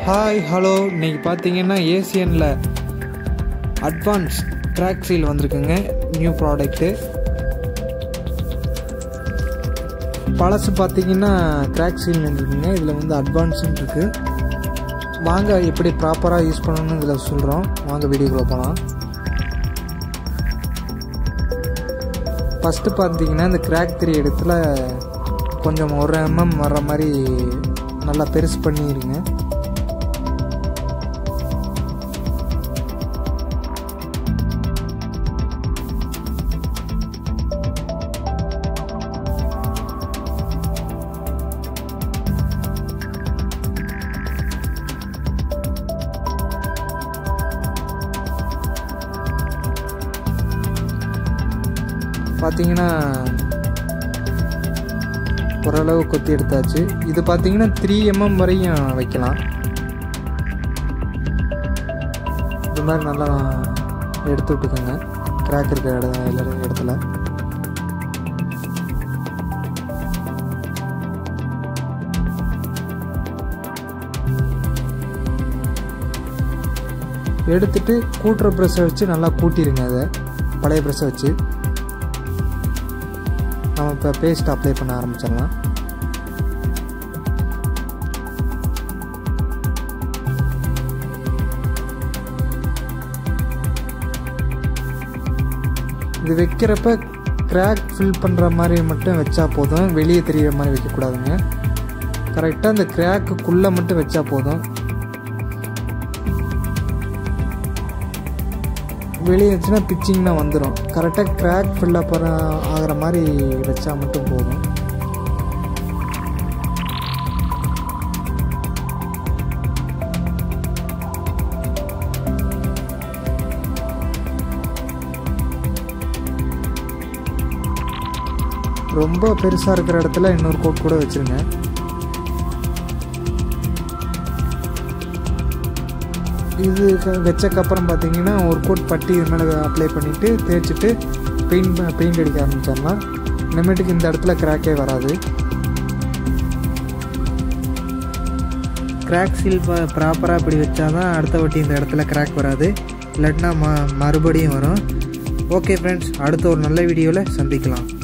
hi hello இன்னைக்கு பார்த்தீங்கன்னா ஏசியனில் அட்வான்ஸ் ட்ராக் சீல் வந்திருக்குங்க நியூ ப்ராடக்ட்டு பழசு பார்த்தீங்கன்னா கிராக் சீல் இருக்குங்க இதில் வந்து அட்வான்ஸும் இருக்குது வாங்க எப்படி ப்ராப்பராக யூஸ் பண்ணணும்னு இதில் சொல்கிறோம் வாங்க வீடியோக்குள்ளே போகலாம் ஃபஸ்ட்டு பார்த்தீங்கன்னா இந்த கிராக் தெரிய இடத்துல கொஞ்சம் ஒரு எம்எம் வர்ற மாதிரி நல்லா பெருசு பண்ணிடுங்க பார்த்தீங்கன்னா ஓரளவு கொத்தி எடுத்தாச்சு இது பார்த்தீங்கன்னா த்ரீ எம்எம் வரையும் வைக்கலாம் இது மாதிரி நல்லா எடுத்து விட்டுக்கோங்க கிராக் இருக்கிற இடம் எல்லா இடத்துல எடுத்துட்டு கூட்டுற ப்ரெஸ்ஸை வச்சு நல்லா கூட்டிடுங்க அதை பழைய ப்ரெஸ்ஸை வச்சு நம்ம இப்போ பேஸ்ட் அப்ளை பண்ண ஆரம்பிச்சிடலாம் இது வைக்கிறப்ப கிராக் ஃபில் பண்ணுற மாதிரி மட்டும் வச்சா போதும் வெளியே தெரிகிற மாதிரி வைக்கக்கூடாதுங்க கரெக்டாக அந்த கிராக்குக்குள்ளே மட்டும் வச்சா போதும் வெளியே வச்சுன்னா பிச்சிங்னா வந்துடும் கரெக்டாக கிராக் ஃபில்லப் ஆகிற மாதிரி வச்சா மட்டும் போதும் ரொம்ப பெருசாக இருக்கிற இடத்துல இன்னொரு கோட் கூட வச்சுருங்க இது வச்சக்கப்புறம் பார்த்தீங்கன்னா ஒரு கோட் பட்டி இது மேலே அப்ளை பண்ணிவிட்டு தேய்ச்சிட்டு பெயிண்ட் பெயிண்ட் அடிக்க ஆரம்பிச்சிடலாம் இனிமேட்டுக்கு இந்த இடத்துல கிராக்கே வராது கிராக் சீல் ப்ராப்பராக இப்படி வச்சா தான் அடுத்த வாட்டி இந்த இடத்துல கிராக் வராது இல்லாட்டினா ம மறுபடியும் வரும் ஓகே ஃப்ரெண்ட்ஸ் அடுத்த ஒரு நல்ல வீடியோவில் சந்திக்கலாம்